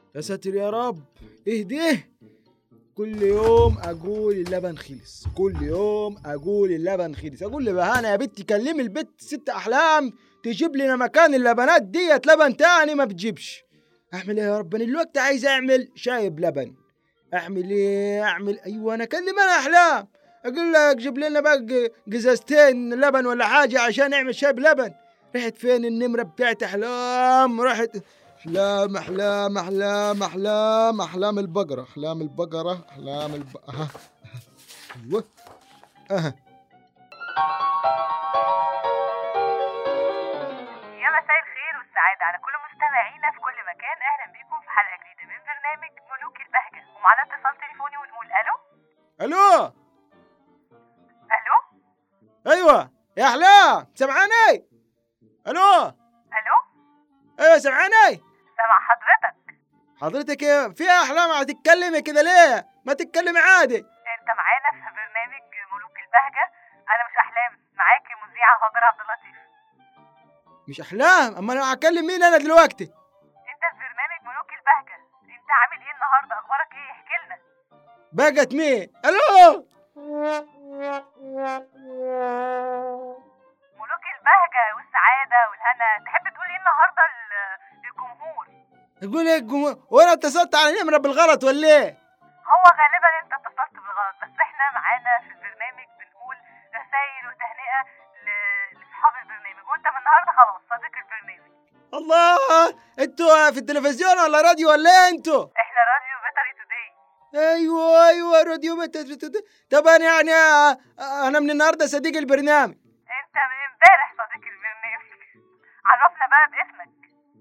يا ساتر يا رب اهديه كل يوم اقول اللبن خلص كل يوم اقول اللبن خلص اقول لبهانه يا بنتي كلمي البت ست احلام تجيب لنا مكان اللبنات ديت لبن تاني ما بتجيبش اعمل ايه يا رب انا الوقت عايز اعمل شاي بلبن اعمل ايه اعمل ايوه انا اكلم انا احلام اقول لك جيب لنا بقى قزازتين لبن ولا حاجه عشان نعمل شاي بلبن رحت فين النمره بتاعت احلام رحت احلام احلام احلام احلام احلام البقره احلام البقره احلام الب... اها ايوه اها يا مساء الخير والسعادة على كل مستمعينا في كل مكان أهلا بيكم في حلقة جديدة من برنامج ملوك البهجة ومعنا اتصال تليفوني ونقول ألو الو ألو ايوه يا احلام سمعاني الو ألو ايوه سمعاني سامع حضرتك حضرتك إيه؟ في احلام هتتكلمي كده ليه ما تتكلمي عادي أنت معانا في برنامج ملوك البهجة أنا مش أحلام معاكي مذيعة هاجر عبد اللطيف مش احلام اما انا هكلم مين انا دلوقتي أنت في برنامج ملوك البهجة أنت عامل إيه النهاردة أخبارك إيه احكي لنا بقت مين الو ملوك البهجة والسعادة والهنا تحب تقول إيه النهاردة لل- للجمهور يقول لك جم- وانا اتصلت على نمره بالغلط ولا ايه هو غالبا انت اتصلت بالغلط بس احنا معانا في البرنامج بنقول رسائل وتهنئه ل- لاصحاب البرنامج وانت من النهارده خلاص صديق البرنامج الله انتوا في التلفزيون ولا راديو ولا ايه انتوا احنا راديو بيتري توداي ايوه ايوه راديو بت- طب انا يعني آه، انا من النهارده صديق البرنامج انت من امبارح صديق البرنامج عرفنا بقى باسمك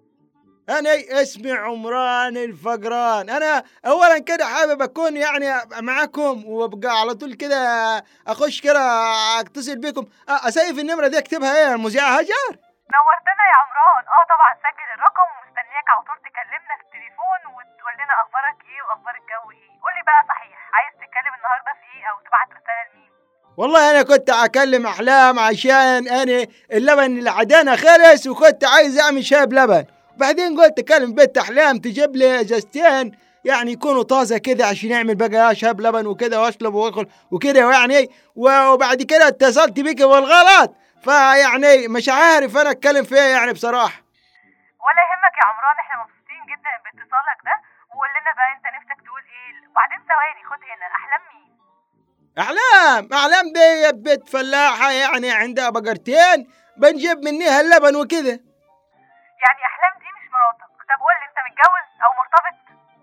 انا اسمي عمران الفقران انا اولا كده حابب اكون يعني معاكم وابقى على طول كده اخش كده اتصل بكم أ- اسيف النمره دي اكتبها ايه المذيعه هاجر نورتنا يا عمران اه طبعا سجل الرقم ومستنياك على طول تكلمنا في التليفون وتقول لنا اخبارك ايه واخبار الجو ايه قولي بقى صحيح عايز تتكلم النهارده في ايه او تبعت رساله لمين والله انا كنت اكلم احلام عشان انا اللبن اللي عدانا خلص وكنت عايز اعمل شاي بلبن بعدين قلت اكلم بنت احلام تجيب لي ازازتين يعني يكونوا طازه كده عشان اعمل بقى شاي بلبن وكده واشرب واكل وكده يعني وبعد كده اتصلت بك بالغلط فيعني مش عارف انا اتكلم فيها يعني بصراحه ولا يهمك يا عمران احنا مبسوطين جدا باتصالك ده وقول لنا بقى انت نفسك تقول ايه وبعدين ثواني خد هنا احلام مين احلام احلام دي بنت فلاحه يعني عندها بقرتين بنجيب منها اللبن وكده يعني احلام دي مش مراتك طب قول لي انت متجوز او مرتبط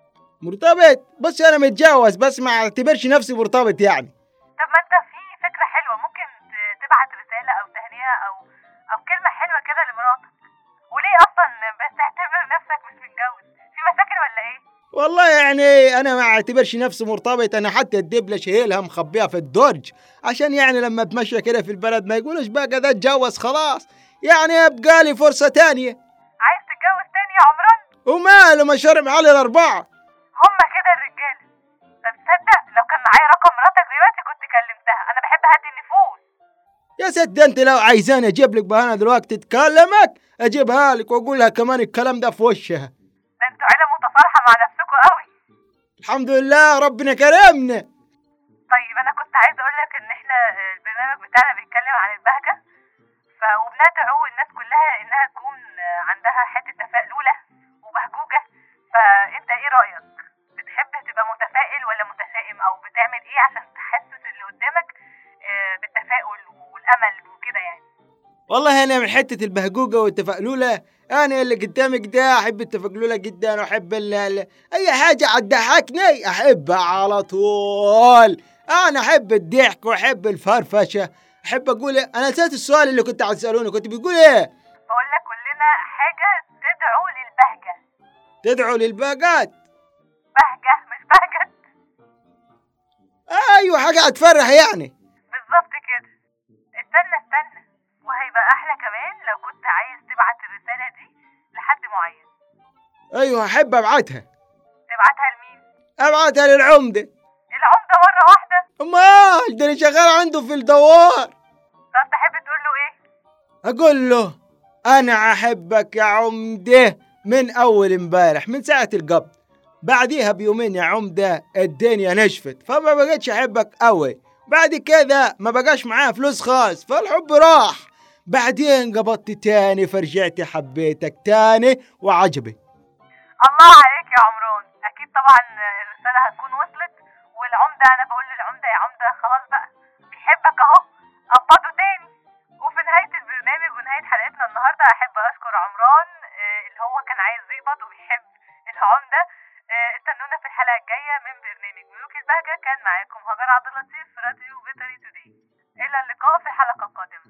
مرتبط بس انا متجوز بس ما اعتبرش نفسي مرتبط يعني طب ما انت في فكره حلوه ممكن ت- تبعت رساله او تهنئه او او كلمه حلوه كده لمراتك وليه اصلا بتعتبر نفسك مش متجوز في مشاكل ولا ايه والله يعني انا ما اعتبرش نفسي مرتبط انا حتى الدبله شايلها مخبيها في الدرج عشان يعني لما اتمشى كده في البلد ما يقولوش بقى ده اتجوز خلاص يعني يبقى لي فرصه تانية عايز تتجوز تاني يا عمران وماله ما شرب على الاربعه هما كده الرجاله طب تصدق لو كان معايا رقم مراتك دلوقتي كنت كلمتها انا بحب اهدي النفوس يا ست انت لو عايزاني اجيب لك بهانه دلوقتي تكلمك اجيبها لك واقول لها كمان الكلام ده في وشها ده انتوا عيله متصالحه مع نفسكم قوي الحمد لله ربنا كرمنا طيب انا كنت عايزه اقول لك ان احنا آه، البرنامج بتاعنا بيتكلم عن البهجه ف وبندعو الناس كلها انها تكون آه، عندها حته تفاؤلوله وبهجوجه فانت ايه رايك بتحب تبقى متفائل ولا متشائم او بتعمل ايه عشان تحسس اللي قدامك آه، بالتفاؤل والامل وكده يعني والله انا من حته البهجوجه والتفاؤلوله انا اللي قدامك ده احب التفاؤلوله جدا واحب ال- ال- اي حاجه هتضحكني احبها على طول انا احب الضحك واحب الفرفشه احب اقول انا نسيت السؤال اللي كنت هتسالوني كنت بتقول ايه بقول لك قول لنا حاجه تدعو للبهجه تدعو للباقات بهجه مش بهجه ايوه حاجه هتفرح يعني بالظبط كده استنى استنى وهيبقى احلى كمان لو كنت عايز تبعت الرساله دي لحد معين ايوه احب ابعتها تبعتها لمين ابعتها للعمده العمده مره واحده امال ده اللي شغال عنده في الدوار طب تحب تقول له ايه اقول له انا احبك يا عمده من اول امبارح من ساعه القبض بعديها بيومين يا عمدة الدنيا نشفت فما بقيتش أحبك قوي بعد كده ما بقاش معايا فلوس خاص فالحب راح بعدين قبضت تاني فرجعت حبيتك تاني وعجبي الله عليك يا عمران اكيد طبعا الرساله هتكون وصلت والعمده انا بقول للعمده يا عمده خلاص بقى بيحبك اهو قبضه تاني وفي نهايه البرنامج ونهايه حلقتنا النهارده احب اشكر عمران آه، اللي هو كان عايز يقبض وبيحب العمده آه، استنونا في الحلقه الجايه من برنامج ملوك البهجه كان معاكم هاجر عبد اللطيف في راديو بيتري توداي الى اللقاء في حلقه قادمه